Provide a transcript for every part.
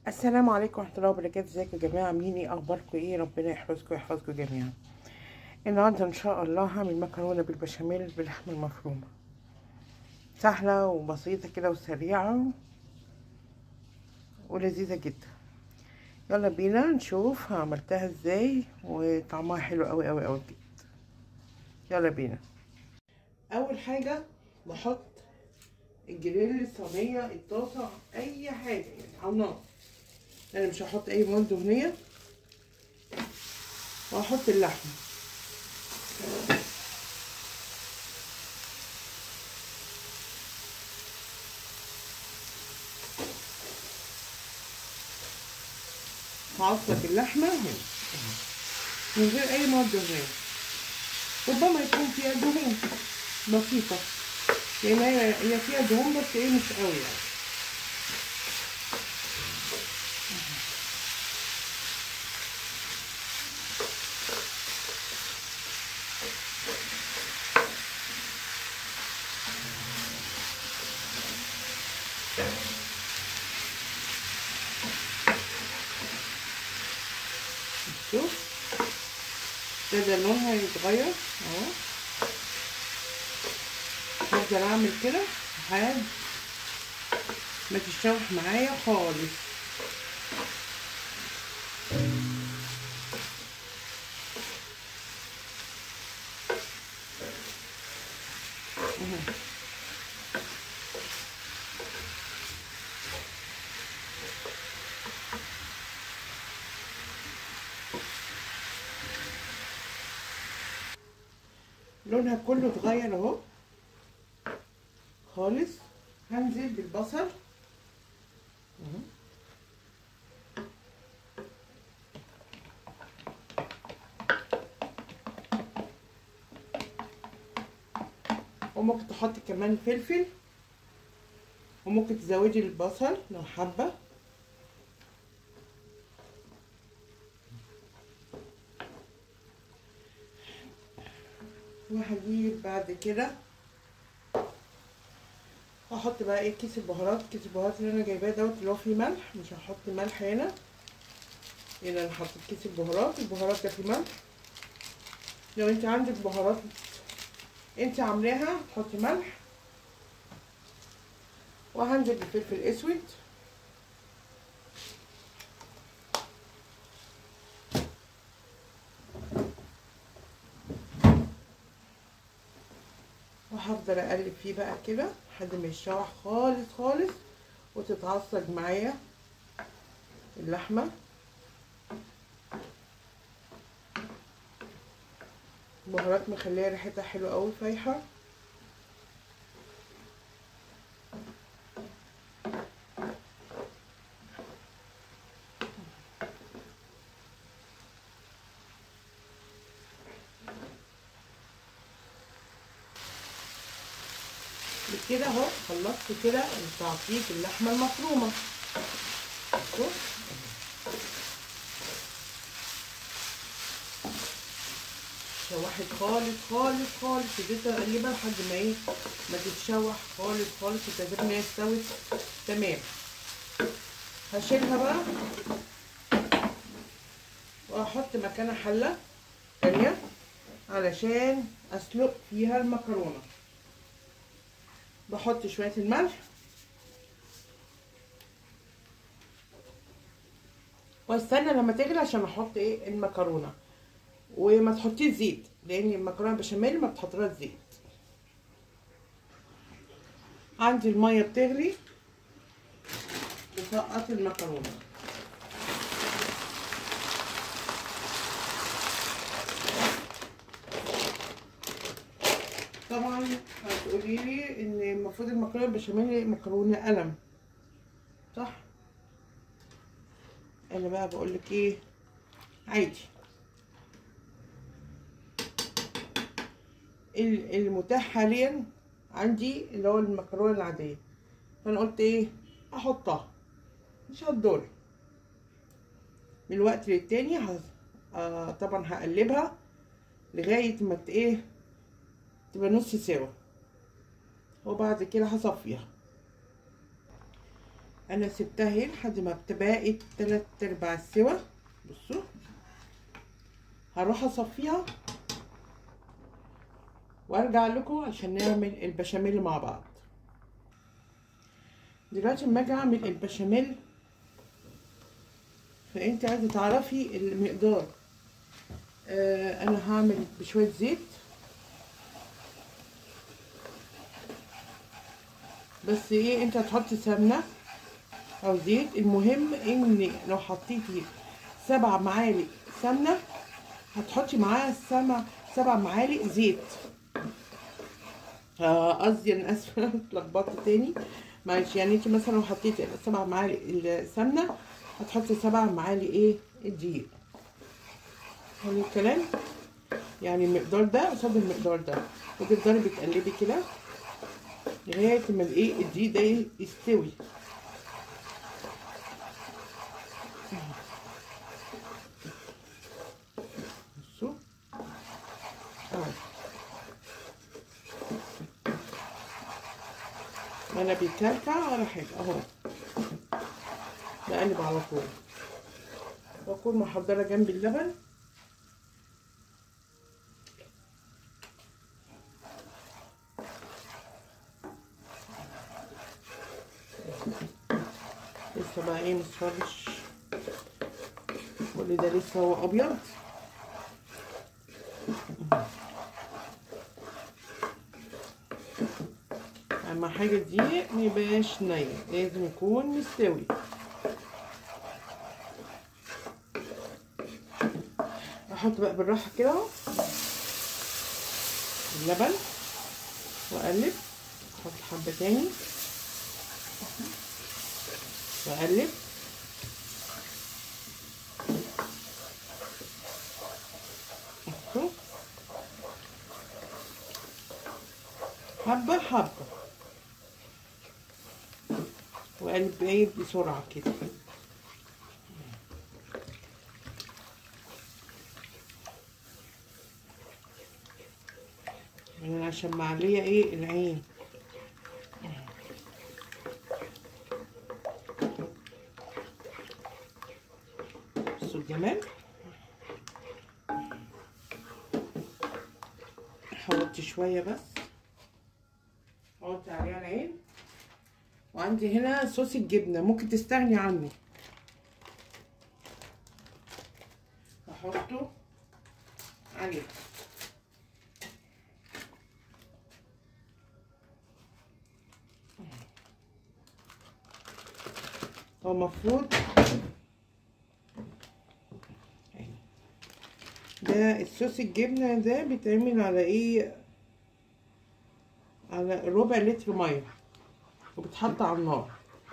السلام عليكم ورحمة الله وبركاته ازيكم يا جماعة عاملين ايه اخباركم ايه ربنا يحفظكم ويحفظكم جميعا النهاردة ان شاء الله هعمل مكرونة بالبشاميل باللحمة المفرومة سهلة وبسيطة كده وسريعة ولذيذة جدا يلا بينا نشوف عملتها ازاي وطعمها حلو قوي قوي قوي جدا يلا بينا اول حاجة بحط الجريل الصينية الطاسة اي حاجة يعني على النار انا مش هحط اي مواد دهنيه وهحط اللحمه هعصق اللحمه هنا من غير اي مواد دهنيه ربما يكون فيها دهون بسيطه لان هي فيها دهون بس ايه مش قوي يعني شوف ابتدى لونها يتغير اهو هفضل اعمل كده لحد ما تتشوح معايا خالص لونها كله اتغير اهو خالص هنزل بالبصل اهو وممكن تحطي كمان فلفل وممكن تزودي البصل لو حابه وهجيب بعد كده هحط بقى ايه كيس البهارات كيس البهارات اللي انا جايباه دوت اللي هو فيه ملح مش هحط ملح هنا هنا انا حطيت كيس البهارات البهارات ده فيه ملح لو انت عندك بهارات انت عاملاها تحطي ملح وهنزل بالفلفل اسود وهفضل اقلب فيه بقى كده لحد ما يتشوح خالص خالص وتتعصج معايا اللحمه بهارات مخليه ريحتها حلوه قوي فايحه كده اهو خلصت كده تعصيب اللحمه المفرومه شوف شوحت خالص خالص خالص اديت اقلبها لحد ما ايه ما تتشوح خالص خالص وتعتبر ان هي استوت تمام هشيلها بقى واحط مكانها حله تانيه علشان اسلق فيها المكرونه بحط شويه الملح واستنى لما تغلي عشان احط ايه المكرونه وما تحطيش زيت لان المكرونه بشاميل ما بتحطلهاش زيت عندي الميه بتغلي وسقط المكرونه طبعا هتقولي لي ان المفروض المكرونه البشاميل مكرونه قلم صح انا بقى بقول لك ايه عادي المتاح حاليا عندي اللي هو المكرونه العاديه فانا قلت ايه احطها مش هتضر من الوقت للتاني هز... آه طبعا هقلبها لغايه ما ايه تبقى نص سوا وبعد كده هصفيها انا سبتها اهي لحد ما بقت تلات ارباع السوا بصوا هروح اصفيها وارجع لكم عشان نعمل البشاميل مع بعض دلوقتي اما اجي اعمل البشاميل فانت عايزه تعرفي المقدار آه انا هعمل بشويه زيت بس ايه انت هتحطي سمنه او زيت المهم ان لو حطيتي سبع معالق سمنه هتحطي معاها سبع سبع معالق زيت قصدي انا اسفه اتلخبطت تاني معلش يعني انت مثلا لو حطيتي سبع معالق السمنه هتحطي سبع معالق ايه الدقيق حلو الكلام يعني المقدار ده قصاد المقدار ده وتفضلي بتقلبي كده لغايه ما الايه الدقيق ده يستوي بصوا اهو ولا بيكلكع ولا حاجه اهو بقلب على طول واكون محضره جنبي اللبن لسه بقى ايه مصفرش كل ده لسه هو ابيض اهم حاجه دي ميبقاش ني لازم يكون مستوي احط بقى بالراحه كده اهو اللبن واقلب احط حبه تاني واقلب حبه حبه وقلب ايه بسرعه كده يعني عشان معليه ايه العين بصوا الجمال حوضت شويه بس حوضت عليها العين وعندي هنا صوص الجبنه ممكن تستغني عنه احطه عليه هو المفروض ده الصوص الجبنه ده بيتعمل على ايه على ربع لتر ميه وبتحط على النار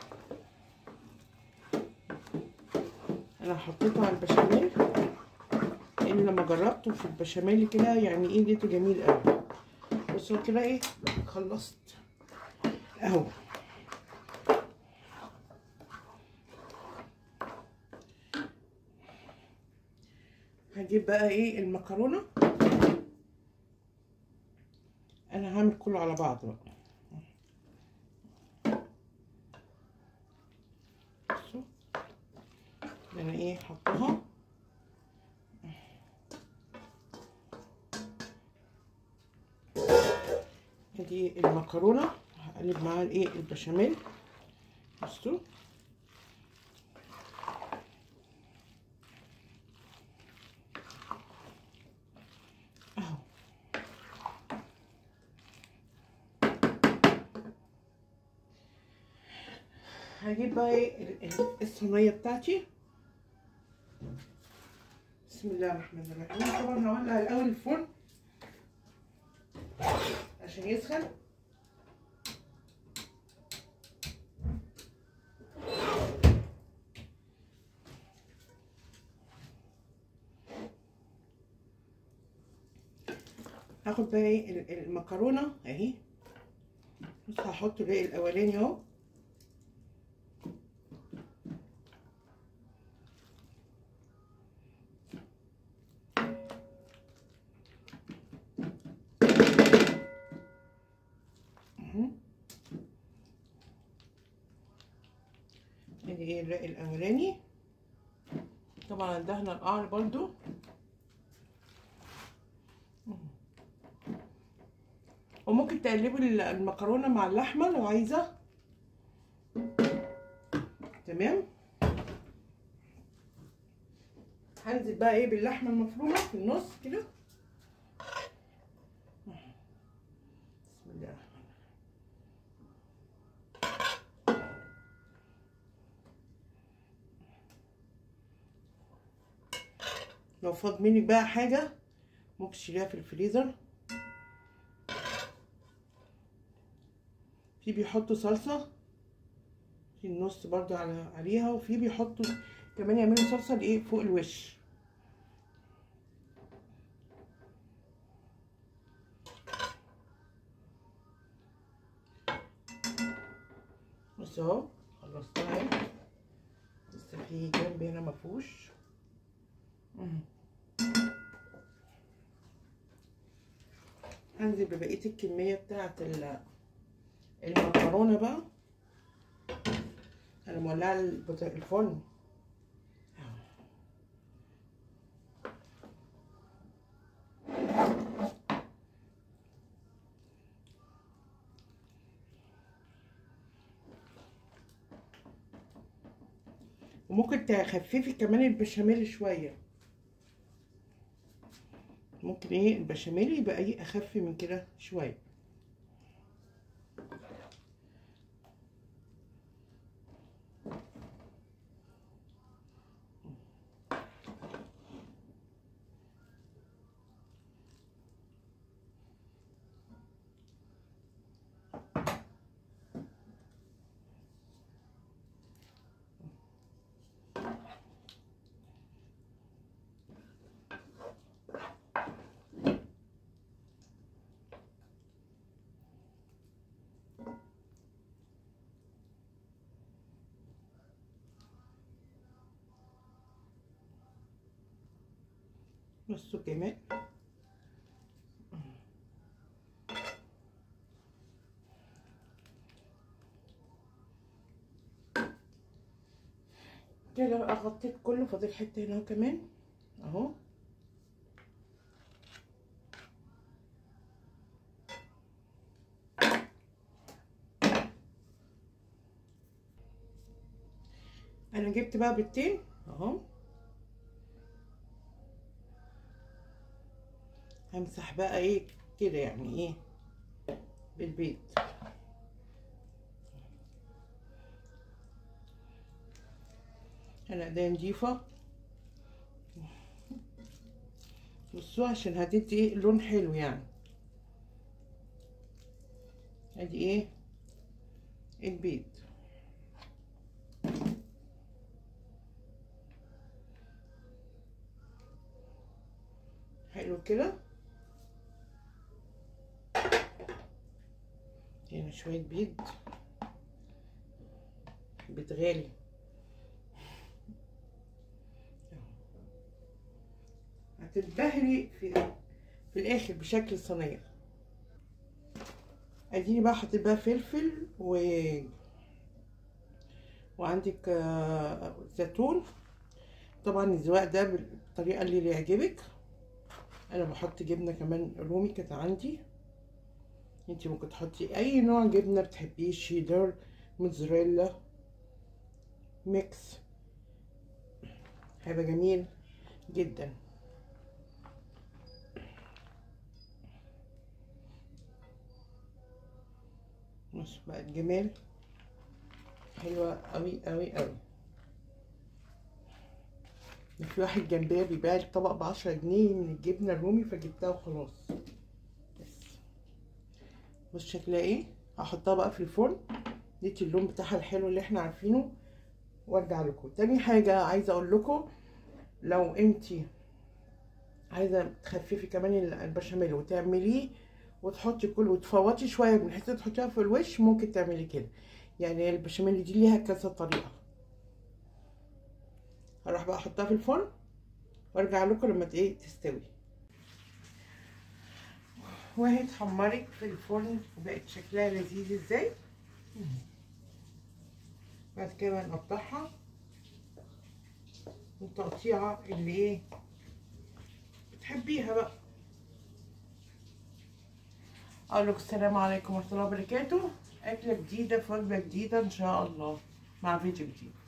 انا حطيته على البشاميل لان لما جربته في البشاميل كده يعني ايه لقيته جميل قوي بصوا كده ايه خلصت اهو هجيب بقى ايه المكرونه انا هعمل كله على بعض بقى بصوا انا ايه حطها ادي المكرونه هقلب معاها الايه البشاميل بصوا اهو هجيب بقى ايه ال- ال- الصينيه بتاعتي بسم الله الرحمن الرحيم طبعا هولع الاول الفرن عشان يسخن هاخد بقى ايه ال- المكرونه اهي بص هحط الرق الاولاني اهو أهو. الرق الاولاني طبعا دهنا القعر برضو وممكن تقلبوا المكرونه مع اللحمه لو عايزه تمام هنزل بقى ايه باللحمه المفرومه في النص كده بسم الله الرحمن لو فاض منك بقى حاجه ممكن تشيليها في الفريزر في بيحطوا صلصه في النص برضو على عليها وفي بيحطوا كمان يعملوا صلصه لايه فوق الوش بص اهو خلصتها اهي لسه في جنب هنا مفهوش هنزل ببقيه الكميه بتاعه المكرونه بقى انا مولعه الفرن وممكن تخففي كمان البشاميل شويه ممكن ايه البشاميل يبقى ايه اخف من كده شويه بصوا كمان كده بقى غطيت كله فاضل حته هنا كمان اهو انا جبت بقى بيضتين اهو همسح بقى ايه كده يعني ايه بالبيض انا ايديا نضيفه بصوا عشان هتدي ايه لون حلو يعني ادي ايه البيض حلو كده هنا شوية بيض بيض غالي هتتبهري في في الاخر بشكل صينيه اديني بقى حطيت بقى فلفل و وعندك زيتون طبعا الزواق ده بالطريقه اللي يعجبك انا بحط جبنه كمان رومي كانت عندي انتي ممكن تحطي اي نوع جبنه بتحبيه شيدر موتزاريلا ميكس هيبقى جميل جدا بص بقى الجمال حلوة قوي قوي قوي في واحد جنبيا بيبيع الطبق بعشرة جنيه من الجبنة الرومي فجبتها وخلاص بس بص شكلها ايه هحطها بقى في الفرن ديتي اللون بتاعها الحلو اللي احنا عارفينه وارجع لكم تاني حاجة عايزة اقول لكم لو انتي عايزة تخففي كمان البشاميل وتعمليه وتحطي كل وتفوتي شويه من حيث تحطيها في الوش ممكن تعملي كده يعني البشاميل دي ليها كذا طريقه هروح بقى احطها في الفرن وارجع لكم لما ايه تستوي وهي اتحمرت في الفرن وبقت شكلها لذيذ ازاي بعد كده نقطعها التقطيعة اللي ايه بتحبيها بقى اقول لكم السلام عليكم ورحمة الله وبركاته اكلة جديدة في وجبة جديدة ان شاء الله مع فيديو جديد